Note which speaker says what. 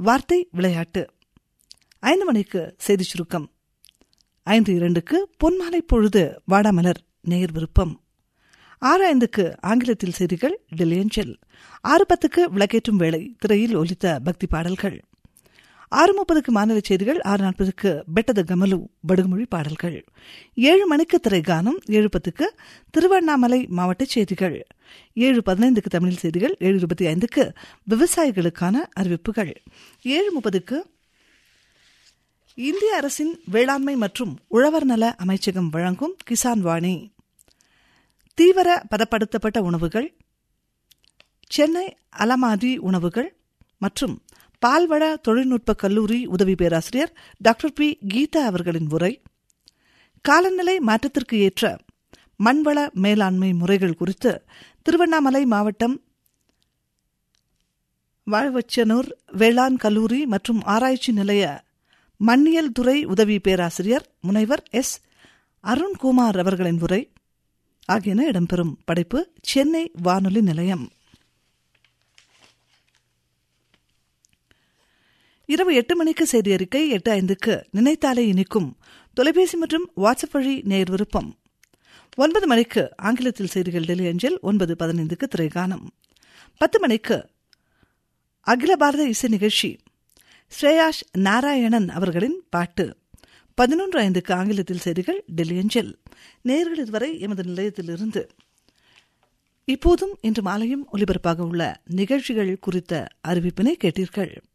Speaker 1: வார்த்தை விளையாட்டு ஐந்து மணிக்கு செய்தி சுருக்கம் ஐந்து இரண்டுக்கு பொன்மாலை பொழுது வாடாமலர் நேர் விருப்பம் ஆறு ஐந்துக்கு ஆங்கிலத்தில் செய்திகள் டெலியஞ்சல் ஆறு பத்துக்கு விளக்கேற்றும் வேளை திரையில் ஒலித்த பக்தி பாடல்கள் ஆறு முப்பதுக்கு மாநில செய்திகள் ஆறு நாற்பதுக்கு பெட்டத கமலு படுகுமொழி பாடல்கள் ஏழு மணிக்கு திரைகானம் ஏழு பத்துக்கு திருவண்ணாமலை மாவட்ட செய்திகள் ஏழு பதினைந்துக்கு தமிழ் செய்திகள் ஏழு இருபத்தி ஐந்துக்கு விவசாயிகளுக்கான அறிவிப்புகள் ஏழு முப்பதுக்கு இந்திய அரசின் வேளாண்மை மற்றும் உழவர் நல அமைச்சகம் வழங்கும் கிசான் வாணி தீவிர பதப்படுத்தப்பட்ட உணவுகள் சென்னை அலமாதி உணவுகள் மற்றும் பால்வள தொழில்நுட்ப கல்லூரி உதவி பேராசிரியர் டாக்டர் பி கீதா அவர்களின் உரை காலநிலை மாற்றத்திற்கு ஏற்ற மண்வள மேலாண்மை முறைகள் குறித்து திருவண்ணாமலை மாவட்டம் வாழ்வச்சனூர் வேளாண் கல்லூரி மற்றும் ஆராய்ச்சி நிலைய மண்ணியல் துறை உதவி பேராசிரியர் முனைவர் எஸ் அருண்குமார் அவர்களின் உரை ஆகியன இடம்பெறும் படைப்பு சென்னை வானொலி நிலையம் இரவு எட்டு மணிக்கு செய்தி அறிக்கை எட்டு ஐந்துக்கு நினைத்தாலே இனிக்கும் தொலைபேசி மற்றும் வாட்ஸ்அப் வழி நேர் விருப்பம் ஒன்பது மணிக்கு ஆங்கிலத்தில் செய்திகள் டெல்லி அஞ்சல் ஒன்பது பதினைந்துக்கு திரைகானம் பத்து மணிக்கு அகில பாரத இசை நிகழ்ச்சி ஸ்ரேயாஷ் நாராயணன் அவர்களின் பாட்டு பதினொன்று ஐந்துக்கு ஆங்கிலத்தில் செய்திகள் டெல்லி அஞ்சல் நேர்கள் இதுவரை எமது நிலையத்திலிருந்து இப்போதும் இன்று மாலையும் ஒலிபரப்பாக உள்ள நிகழ்ச்சிகள் குறித்த அறிவிப்பினை கேட்டீர்கள்